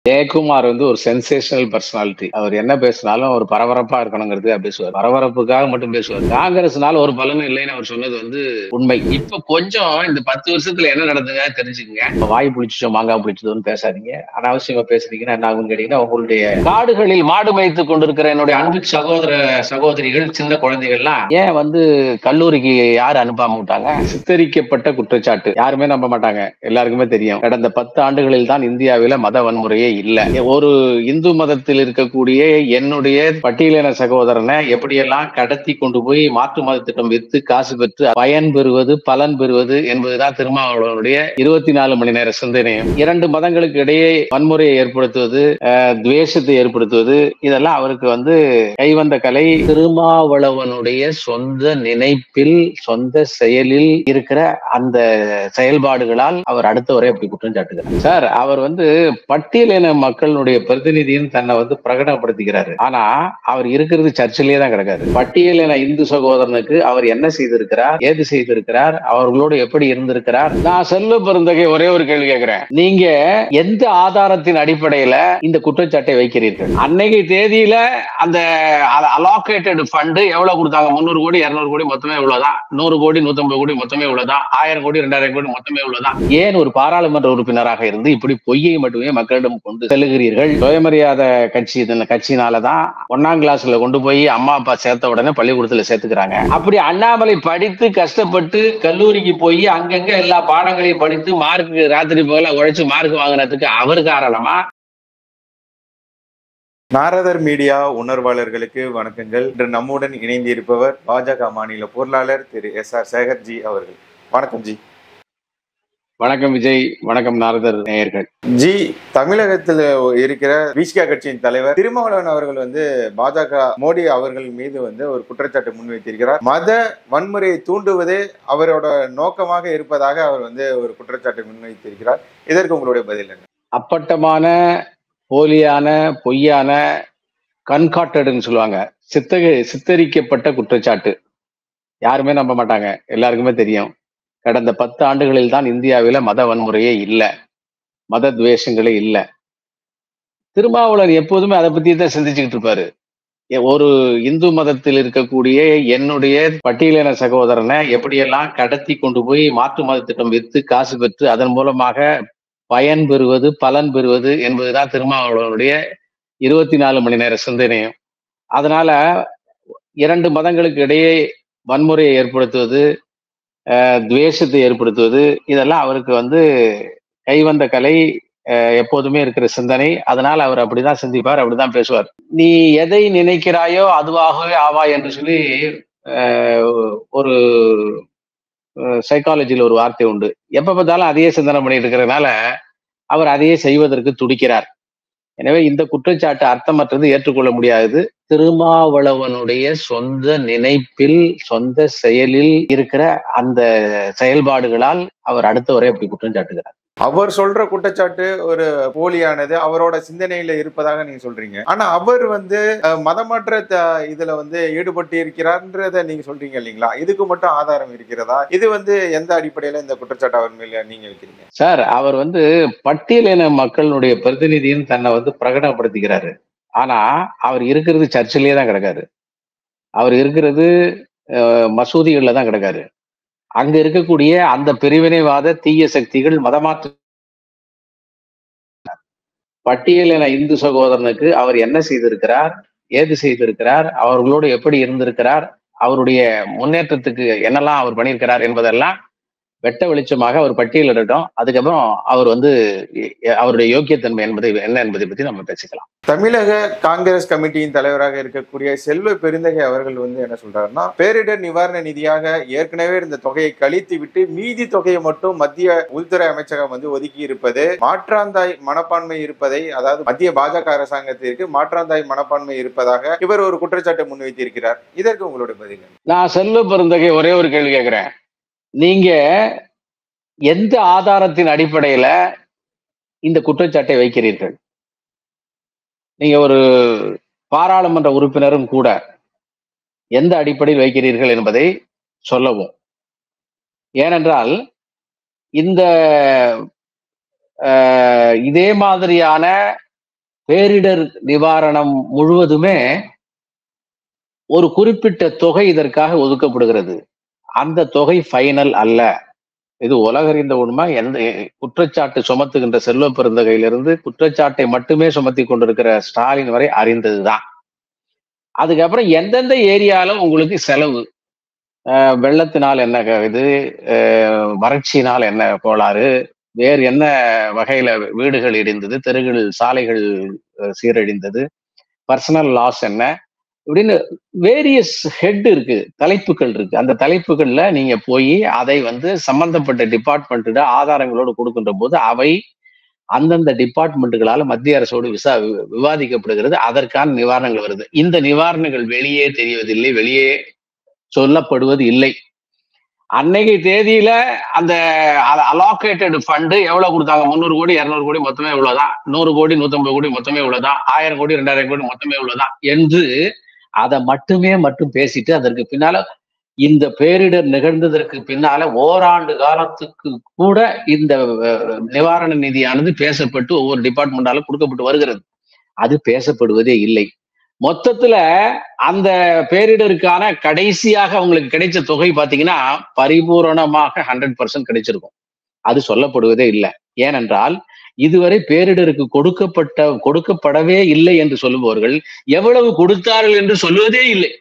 ஜெயக்குமார் வந்து ஒரு sensational personality அவர் என்ன பேசினாலும் ஒரு பரபரப்பா இருக்கணுங்கிறது பேசுவார் பரபரப்புக்காக மட்டும் பேசுவார் காங்கிரஸ்னால ஒரு பலனும் இல்லைன்னு அவர் சொன்னது வந்து உண்மை இப்ப கொஞ்சம் இந்த பத்து வருஷத்துல என்ன நடந்ததுங்க தெரிஞ்சுக்கங்க வாய் புளிச்சோ மாங்காய் புளிச்சதோன்னு பேசாதீங்க அனாவசியமா பேசுறீங்கன்னா என்ன ஆகும் கேட்டீங்கன்னா உங்களுடைய காடுகளில் மாடு மேய்த்து கொண்டிருக்கிற என்னுடைய அன்பு சகோதர சகோதரிகள் சின்ன குழந்தைகள்லாம் ஏன் வந்து கல்லூரிக்கு யார் அனுப்பாம விட்டாங்க சித்தரிக்கப்பட்ட குற்றச்சாட்டு யாருமே நம்ப மாட்டாங்க எல்லாருக்குமே தெரியும் கடந்த பத்து ஆண்டுகளில் தான் இந்தியாவில மத வன்முறையே இல்ல ஒரு இந்து மதத்தில் இருக்கக்கூடிய என்னுடைய பட்டியலின சகோதரனை எப்படியெல்லாம் கடத்தி கொண்டு போய் மாற்று மதத்திடம் வித்து காசு பெற்று பயன் பெறுவது பலன் பெறுவது என்பதுதான் திருமாவளவனுடைய இருபத்தி நாலு மணி நேர சிந்தனையும் இரண்டு மதங்களுக்கு இடையே வன்முறையை ஏற்படுத்துவது அஹ், துவேஷத்தை ஏற்படுத்துவது இதெல்லாம் அவருக்கு வந்து கைவந்த கலை திருமாவளவனுடைய சொந்த நினைப்பில் சொந்த செயலில் இருக்கிற அந்த செயல்பாடுகளால் அவர் அடுத்தவரை அப்படி குற்றம் சாட்டுகிறார் சார் அவர் வந்து பட்டியலின மக்களுடைய பிரதிநிதின்னு தன்னை வந்து பிரகடனப்படுத்திக்கிறாரு ஆனா அவர் இருக்கிறது சர்ச்சிலேயே தான் கிடக்காரு பட்டியலின இந்து சகோதரனுக்கு அவர் என்ன செய்திருக்கிறார் ஏது செய்திருக்கிறார் அவர்களோடு எப்படி இருந்திருக்கிறார் நான் செல்வ பெருந்தகை ஒரே ஒரு கேள்வி கேட்கிறேன் நீங்க எந்த ஆதாரத்தின் அடிப்படையில இந்த குற்றச்சாட்டை வைக்கிறீர்கள் அன்னைக்கு தேதியில அந்த அலோகேட்டட் ஃபண்ட் எவ்வளவு கொடுத்தாங்க முந்நூறு கோடி இருநூறு கோடி மொத்தமே இவ்வளவுதான் நூறு கோடி நூத்தம்பது கோடி மொத்தமே இவ்வளவுதான் ஆயிரம் கோடி ரெண்டாயிரம் கோடி மொத்தமே இவ்வளவுதான் ஏன் ஒரு பாராளுமன்ற உறுப்பினராக இருந்து இப்படி பொய்யை மட்டுமே மக்களிடம் கொண்டு செல்லுகிறீர்கள் சுயமரியாதை கட்சி இதன் கட்சியினாலதான் ஒன்னாம் கிளாஸ்ல கொண்டு போய் அம்மா அப்பா சேர்த்த உடனே பள்ளிக்கூடத்துல சேர்த்துக்கிறாங்க அப்படி அண்ணாமலை படித்து கஷ்டப்பட்டு கல்லூரிக்கு போய் அங்கங்க எல்லா பாடங்களையும் படித்து மார்க் ராத்திரி பகல உழைச்சு மார்க் வாங்குறதுக்கு அவர் காரணமா நாரதர் மீடியா உணர்வாளர்களுக்கு வணக்கங்கள் இன்று நம்முடன் இணைந்திருப்பவர் பாஜக மாநில பொருளாளர் திரு எஸ் ஆர் சேகர்ஜி அவர்கள் வணக்கம் ஜி வணக்கம் விஜய் வணக்கம் நாரதர் நேயர்கள் ஜி தமிழகத்தில் இருக்கிற விசிகா கட்சியின் தலைவர் திருமாவளவன் அவர்கள் வந்து பாஜக மோடி அவர்கள் மீது வந்து ஒரு குற்றச்சாட்டு முன்வைத்திருக்கிறார் மத வன்முறையை தூண்டுவதே அவரோட நோக்கமாக இருப்பதாக அவர் வந்து ஒரு குற்றச்சாட்டை முன்வைத்திருக்கிறார் இதற்கு உங்களுடைய பதில் என்ன அப்பட்டமான போலியான பொய்யான கண்காட்டடுன்னு சொல்லுவாங்க சித்தக சித்தரிக்கப்பட்ட குற்றச்சாட்டு யாருமே நம்ப மாட்டாங்க எல்லாருக்குமே தெரியும் கடந்த பத்து ஆண்டுகளில் தான் இந்தியாவில மத வன்முறையே இல்லை மத துவேஷங்களே இல்லை திருமாவளர் எப்போதுமே அதை பத்தி தான் சிந்திச்சுக்கிட்டு இருப்பாரு எ- ஒரு இந்து மதத்தில் இருக்கக்கூடிய என்னுடைய பட்டியலின சகோதரனை எப்படியெல்லாம் கடத்தி கொண்டு போய் மாற்று மதத்திடம் வித்து காசு பெற்று அதன் மூலமாக பயன் பெறுவது பலன் பெறுவது என்பதுதான் திருமாவளவனுடைய இருபத்தி நாலு மணி நேர சிந்தனையும் அதனால இரண்டு மதங்களுக்கு இடையே வன்முறையை ஏற்படுத்துவது அஹ், துவேஷத்தை ஏற்படுத்துவது இதெல்லாம் அவருக்கு வந்து கைவந்த கலை அஹ், எப்போதுமே இருக்கிற சிந்தனை அதனால அவர் அப்படிதான் சிந்திப்பார் அப்படிதான் பேசுவார் நீ எதை நினைக்கிறாயோ அதுவாகவே ஆவாய் என்று சொல்லி அஹ், ஒரு சைக்காலஜில ஒரு வார்த்தை உண்டு எப்ப பார்த்தாலும் அதையே சிந்தனை பண்ணிட்டு இருக்கிறதுனால அவர் அதையே செய்வதற்கு துடிக்கிறார் எனவே இந்த குற்றச்சாட்டு அர்த்தமற்றது ஏற்றுக்கொள்ள முடியாதது திருமாவளவனுடைய சொந்த நினைப்பில் சொந்த செயலில் இருக்கிற அந்த செயல்பாடுகளால் அவர் அடுத்தவரை அப்படி குற்றம் சாட்டுகிறார் அவர் சொல்ற குற்றச்சாட்டு ஒரு போலியானது அவரோட சிந்தனையில இருப்பதாக நீங்க சொல்றீங்க ஆனா அவர் வந்து அஹ், மதமாற்ற த- இதுல வந்து ஈடுபட்டு இருக்கிறார்ன்றத நீங்க சொல்றீங்க இல்லைங்களா இதுக்கு மட்டும் ஆதாரம் இருக்கிறதா இது வந்து எந்த அடிப்படையில இந்த குற்றச்சாட்டு அவர் மேல நீங்க வைக்கிறீங்க சார் அவர் வந்து பட்டியலின மக்களுடைய பிரதிநிதின்னு தன்னை வந்து பிரகடனப்படுத்திக்கிறாரு ஆனா அவர் இருக்கிறது சர்ச்சிலேயே தான் கிடக்காரு அவர் இருக்கிறது அஹ், மசூதிகள்ல தான் கிடக்காரு அங்க இருக்கக்கூடிய அந்த பிரிவினைவாத தீய சக்திகள் மதமாற்று பட்டியலின இந்து சகோதரனுக்கு அவர் என்ன செய்திருக்கிறார் ஏது செய்திருக்கிறார் அவர்களோடு எப்படி இருந்திருக்கிறார் அவருடைய முன்னேற்றத்துக்கு என்னெல்லாம் அவர் பண்ணியிருக்கிறார் என்பதெல்லாம் வெட்ட வெளிச்சமாக அவர் பட்டியலிடட்டும் அதுக்கப்புறம் அவர் வந்து எ- அவருடைய யோக்கியத்தன்மை என்பதை என்ன என்பதை பத்தி நம்ம பேசிக்கலாம் தமிழக காங்கிரஸ் கமிட்டியின் தலைவராக இருக்கக்கூடிய செல்வ பெருந்தகை அவர்கள் வந்து என்ன சொல்றாருன்னா பேரிடர் நிவாரண நிதியாக ஏற்கனவே இருந்த தொகையை கழித்து விட்டு மீதி தொகையை மட்டும் மத்திய உள்துறை அமைச்சகம் வந்து ஒதுக்கி இருப்பது மாற்றாந்தாய் மனப்பான்மை இருப்பதை அதாவது மத்திய பாஜக அரசாங்கத்திற்கு மாற்றாந்தாய் மனப்பான்மை இருப்பதாக இவர் ஒரு குற்றச்சாட்டை முன்வைத்திருக்கிறார் இதற்கு உங்களுடைய பதில் என்ன? நான் செல்வ பெருந்தகை ஒரே ஒரு கேள்வி கேட்கிறேன் நீங்க எந்த ஆதாரத்தின் அடிப்படையில இந்த குற்றச்சாட்டை வைக்கிறீர்கள் நீங்க ஒரு பாராளுமன்ற உறுப்பினரும் கூட எந்த அடிப்படையில் வைக்கிறீர்கள் என்பதை சொல்லவும் ஏனென்றால் இந்த அஹ், இதே மாதிரியான பேரிடர் நிவாரணம் முழுவதுமே ஒரு குறிப்பிட்ட தொகை இதற்காக ஒதுக்கப்படுகிறது அந்த தொகை ஃபைனல் அல்ல இது உலகறிந்த உண்மை எந்த குற்றச்சாட்டு சுமத்துகின்ற செல்வ பெருந்தகையிலிருந்து குற்றச்சாட்டை மட்டுமே சுமத்தி கொண்டிருக்கிற ஸ்டாலின் வரை அறிந்ததுதான் அதுக்கப்புறம் எந்தெந்த ஏரியால உங்களுக்கு செலவு அஹ் வெள்ளத்தினால் என்ன க- இது அஹ் வறட்சியினால் என்ன கோளாறு வேறு என்ன வகையில வீடுகள் இடிந்தது தெருகள் சாலைகள் அஹ் சீரழிந்தது பர்சனல் லாஸ் என்ன இப்படின்னு வேரியஸ் ஹெட் இருக்கு தலைப்புகள் இருக்கு அந்த தலைப்புகள்ல நீங்க போய் அதை வந்து சம்பந்தப்பட்ட டிபார்ட்மெண்ட்டிட ஆதாரங்களோடு கொடுக்கின்ற போது அவை அந்தந்த டிபார்ட்மெண்ட்டுகளால மத்திய அரசோடு விசா வி- விவாதிக்கப்படுகிறது அதற்கான நிவாரணங்கள் வருது இந்த நிவாரணங்கள் வெளியே தெரிவதில்லை வெளியே சொல்லப்படுவது இல்லை அன்னைக்கு தேதியில அந்த அலோகேட்டட் ஃபண்டு எவ்வளவு கொடுத்தாங்க முந்நூறு கோடி இருநூறு கோடி மொத்தமே இவ்வளவுதான் நூறு கோடி நூத்தம்பது கோடி மொத்தமே இவ்வளவுதான் ஆயிரம் கோடி ரெண்டாயிரம் கோடி மொத்தமே இவ்வளவுதான் என்று அதை மட்டுமே மட்டும் பேசிட்டு அதற்கு பின்னால இந்த பேரிடர் நிகழ்ந்ததற்கு பின்னால ஓராண்டு காலத்துக்கு கூட இந்த அஹ், நிவாரண நிதியானது பேசப்பட்டு ஒவ்வொரு டிபார்ட்மெண்டாலும் கொடுக்கப்பட்டு வருகிறது அது பேசப்படுவதே இல்லை மொத்தத்துல அந்த பேரிடருக்கான கடைசியாக அவங்களுக்கு கிடைச்ச தொகை பாத்தீங்கன்னா பரிபூரணமாக ஹண்ட்ரட் பர்சன்ட் கிடைச்சிருக்கும் அது சொல்லப்படுவதே இல்லை ஏனென்றால் இதுவரை பேரிடருக்கு கொடுக்கப்பட்ட கொடுக்கப்படவே இல்லை என்று சொல்லுபவர்கள் எவ்வளவு கொடுத்தார்கள் என்று சொல்லுவதே இல்லை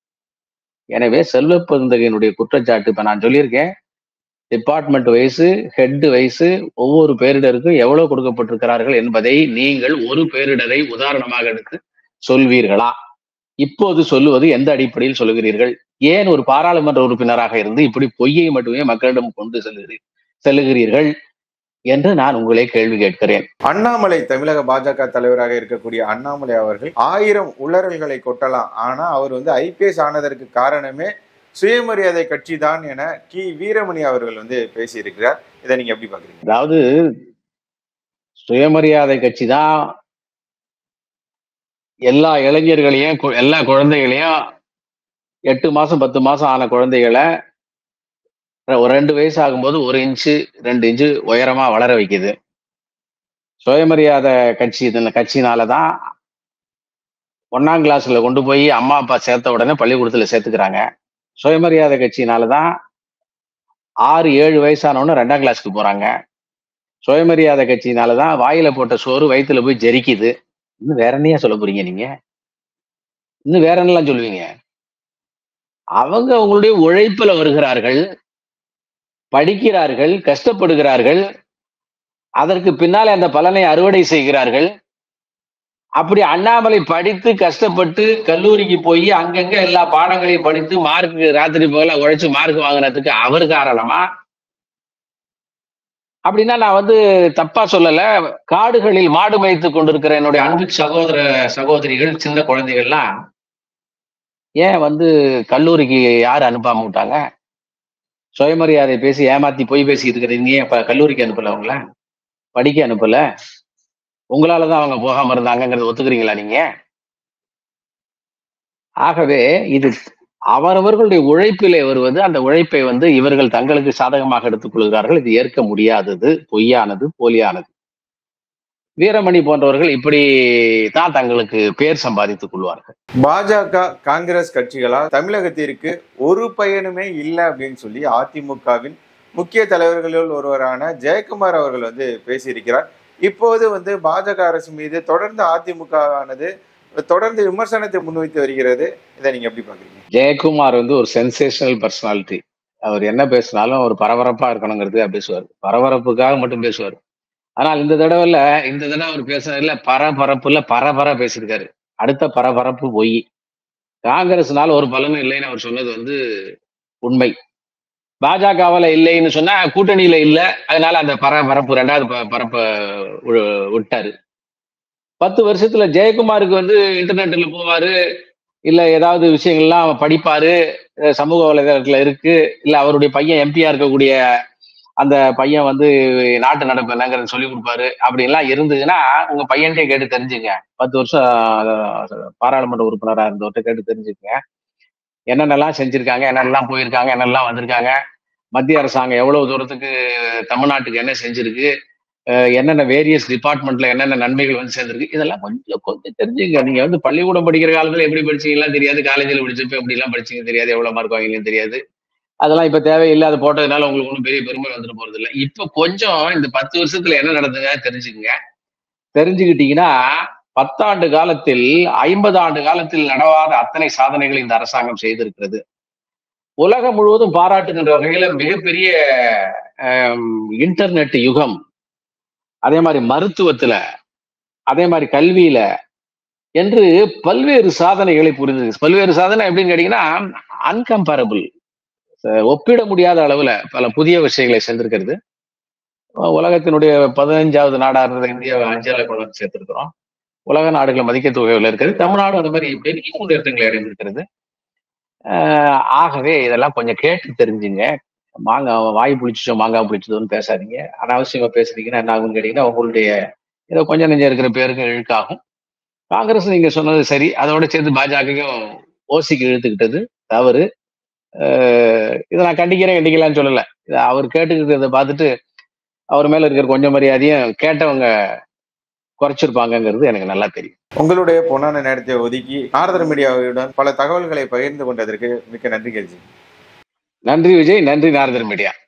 எனவே செல்வ பெருந்தகையினுடைய குற்றச்சாட்டு இப்ப நான் சொல்லியிருக்கேன் டிபார்ட்மெண்ட் வைஸ் ஹெட் வைஸ் ஒவ்வொரு பேரிடருக்கும் எவ்வளவு கொடுக்கப்பட்டிருக்கிறார்கள் என்பதை நீங்கள் ஒரு பேரிடரை உதாரணமாக எடுத்து சொல்வீர்களா இப்போது சொல்லுவது எந்த அடிப்படையில் சொல்லுகிறீர்கள் ஏன் ஒரு பாராளுமன்ற உறுப்பினராக இருந்து இப்படி பொய்யை மட்டுமே மக்களிடம் கொண்டு செல்கிறீர்கள் செல்லுகிறீர்கள் என்று நான் உங்களை கேள்வி கேட்கிறேன் அண்ணாமலை தமிழக பாஜக தலைவராக இருக்கக்கூடிய அண்ணாமலை அவர்கள் ஆயிரம் உளறல்களை கொட்டலாம் ஆனா அவர் வந்து ஐபிஎஸ் ஆனதற்கு காரணமே சுயமரியாதை கட்சி தான் என கி வீரமணி அவர்கள் வந்து பேசியிருக்கிறார் இதை நீங்க எப்படி பாக்குறீங்க அதாவது சுயமரியாதை கட்சி தான் எல்லா இளைஞர்களையும் கு- எல்லா குழந்தைகளையும் எட்டு மாசம் பத்து மாசம் ஆன குழந்தைகளை ஒரு ரெண்டு வயசு ஆகும்போது ஒரு இன்ச்சு ரெண்டு இன்ச்சு உயரமா வளர வைக்குது சுயமரியாதை கட்சி இந்த கட்சினால தான் ஒன்னாம் கிளாஸ்ல கொண்டு போய் அம்மா அப்பா சேர்த்த உடனே பள்ளிக்கூடத்துல சேர்த்துக்கிறாங்க சுயமரியாதை கட்சினால தான் ஆறு ஏழு வயசானவொன்னு ரெண்டாம் கிளாஸ்க்கு போறாங்க சுயமரியாதை கட்சினால தான் வாயில போட்ட சோறு வயித்துல போய் ஜெரிக்குது இன்னும் வேற என்னையா சொல்ல போறீங்க நீங்க இன்னும் வேற என்னலாம் சொல்லுவீங்க அவங்க அவங்களுடைய உழைப்புல வருகிறார்கள் படிக்கிறார்கள் கஷ்டப்படுகிறார்கள் அதற்கு பின்னால் அந்த பலனை அறுவடை செய்கிறார்கள் அப்படி அண்ணாமலை படித்து கஷ்டப்பட்டு கல்லூரிக்கு போய் அங்கங்க எல்லா பாடங்களையும் படித்து மார்க் ராத்திரி போல உழைச்சு மார்க் வாங்கினதுக்கு அவர் காரணமா அப்படின்னா நான் வந்து தப்பா சொல்லல காடுகளில் மாடு மேய்த்து கொண்டிருக்கிற என்னுடைய அன்பு சகோதர சகோதரிகள் சின்ன குழந்தைகள்லாம் ஏன் வந்து கல்லூரிக்கு யார் அனுப்பாம விட்டாங்க சுயமரியாதை பேசி ஏமாத்தி பொய் பேசி இருக்கிறீங்க அப்ப கல்லூரிக்கு அனுப்பல அவங்கள படிக்க அனுப்பல உங்களாலதான் அவங்க போகாம இருந்தாங்கிறத ஒத்துக்கிறீங்களா நீங்க ஆகவே இது அவரவர்களுடைய உழைப்பிலே வருவது அந்த உழைப்பை வந்து இவர்கள் தங்களுக்கு சாதகமாக எடுத்துக் கொள்கிறார்கள் இது ஏற்க முடியாதது பொய்யானது போலியானது வீரமணி போன்றவர்கள் இப்படி தான் தங்களுக்கு பேர் சம்பாதித்துக் கொள்வார்கள் பாஜக காங்கிரஸ் கட்சிகளால் தமிழகத்திற்கு ஒரு பயனுமே இல்லை அப்படின்னு சொல்லி அதிமுகவின் முக்கிய தலைவர்களில் ஒருவரான ஜெயக்குமார் அவர்கள் வந்து பேசியிருக்கிறார் இப்போது வந்து பாஜக அரசு மீது தொடர்ந்து அதிமுக ஆனது தொடர்ந்து விமர்சனத்தை முன்வைத்து வருகிறது இதை நீங்க எப்படி பாக்குறீங்க ஜெயக்குமார் வந்து ஒரு சென்சேஷனல் பர்சனாலிட்டி அவர் என்ன பேசினாலும் ஒரு பரபரப்பா இருக்கணுங்கிறதுக்காக பேசுவார் பரபரப்புக்காக மட்டும் பேசுவார் ஆனால் இந்த தடவைல இந்த தடவை அவர் பேசுனதுல பரபரப்புல பரபர பேசியிருக்காரு அடுத்த பரபரப்பு பொய் காங்கிரஸ்னால ஒரு பலனும் இல்லைன்னு அவர் சொன்னது வந்து உண்மை பாஜகவால இல்லைன்னு சொன்னா கூட்டணியில இல்ல அதனால அந்த பரபரப்பு ரெண்டாவது ப- பரப்ப வி- விட்டாரு பத்து வருஷத்துல ஜெயக்குமாருக்கு வந்து இன்டர்நெட்ல போவாரு இல்ல ஏதாவது விஷயங்கள்லாம் படிப்பாரு அஹ் சமூக வலைதளத்துல இருக்கு இல்ல அவருடைய பையன் எம்பியா இருக்கக்கூடிய அந்த பையன் வந்து நாட்டு நடப்பு என்னங்கிறத சொல்லி கொடுப்பாரு அப்படின்லாம் இருந்ததுன்னா உங்க பையன்கிட்டே கேட்டு தெரிஞ்சுங்க பத்து வருஷம் அஹ், பாராளுமன்ற உறுப்பினரா இருந்தவர்கிட்ட கேட்டு தெரிஞ்சுக்கங்க என்னென்னலாம் செஞ்சிருக்காங்க என்னென்னலாம் போயிருக்காங்க என்னென்னலாம் வந்திருக்காங்க மத்திய அரசாங்கம் எவ்வளவு தூரத்துக்கு தமிழ்நாட்டுக்கு என்ன செஞ்சிருக்கு அஹ் என்னென்ன வேரியஸ் டிபார்ட்மெண்ட்ல என்னென்ன நன்மைகள் வந்து சேர்ந்திருக்கு இதெல்லாம் கொஞ்சம் கொஞ்சம் தெரிஞ்சுங்க நீங்க வந்து பள்ளிக்கூடம் படிக்கிற காலத்துல எப்படி படிச்சீங்கலாம் தெரியாது காலேஜில் படிச்சப்ப எப்படி எல்லாம் படிச்சீங்க தெரியாது எவ்வளவு மார்க் வாங்கினீங்கன்னு தெரியாது அதெல்லாம் இப்ப தேவையில்லை அது போட்டதுனால உங்களுக்கு ஒன்றும் பெரிய பெருமை வந்துட்டு போறது இல்லை இப்ப கொஞ்சம் இந்த பத்து வருஷத்துல என்ன நடந்துங்க தெரிஞ்சுக்குங்க தெரிஞ்சுக்கிட்டீங்கன்னா பத்தாண்டு காலத்தில் ஐம்பது ஆண்டு காலத்தில் நடவாத அத்தனை சாதனைகள் இந்த அரசாங்கம் செய்திருக்கிறது உலகம் முழுவதும் பாராட்டுகின்ற வகையில மிகப்பெரிய இன்டர்நெட் யுகம் அதே மாதிரி மருத்துவத்துல அதே மாதிரி கல்வியில என்று பல்வேறு சாதனைகளை புரிந்திருக்கு பல்வேறு சாதனை எப்படின்னு கேட்டீங்கன்னா அன்கம்பேரபிள் ஒப்பிட முடியாத அளவுல பல புதிய விஷயங்களை செஞ்சிருக்கிறது உலகத்தினுடைய பதினஞ்சாவது நாடா இருந்த இந்தியாவை அஞ்சால கொண்டு வந்து சேர்த்திருக்கிறோம் உலக நாடுகளை மதிக்க தொகையில் இருக்கிறது தமிழ்நாடு அந்த மாதிரி பெரிய முன்னேற்றங்களை அடைந்திருக்கிறது ஆஹ் ஆகவே இதெல்லாம் கொஞ்சம் கேட்டு தெரிஞ்சுங்க மாங்காய் வாய் புளிச்சோ மாங்காய் புளிச்சதோன்னு பேசாதீங்க அனாவசியமா பேசுறீங்கன்னா என்ன ஆகும்னு கேட்டீங்கன்னா உங்களுடைய ஏதோ கொஞ்சம் நெஞ்சம் இருக்கிற பேருக்கு இழுக்காகும் காங்கிரஸ் நீங்க சொன்னது சரி அதோட சேர்த்து பாஜகவும் ஓசிக்கு இழுத்துக்கிட்டது தவறு ஆஹ் இதை நான் கண்டிக்கிறேன் கண்டிக்கலாம்னு சொல்லல இதை அவர் கேட்டுக்கிட்டதை பார்த்துட்டு அவர் மேல இருக்கிற கொஞ்சம் மரியாதையும் கேட்டவங்க குறைச்சிருப்பாங்கங்கிறது எனக்கு நல்லா தெரியும் உங்களுடைய பொன்னான நேரத்தை ஒதுக்கி நாரதர் மீடியாவுடன் பல தகவல்களை பகிர்ந்து கொண்டதற்கு மிக்க நன்றி கேள்வி நன்றி விஜய் நன்றி நாரதர் மீடியா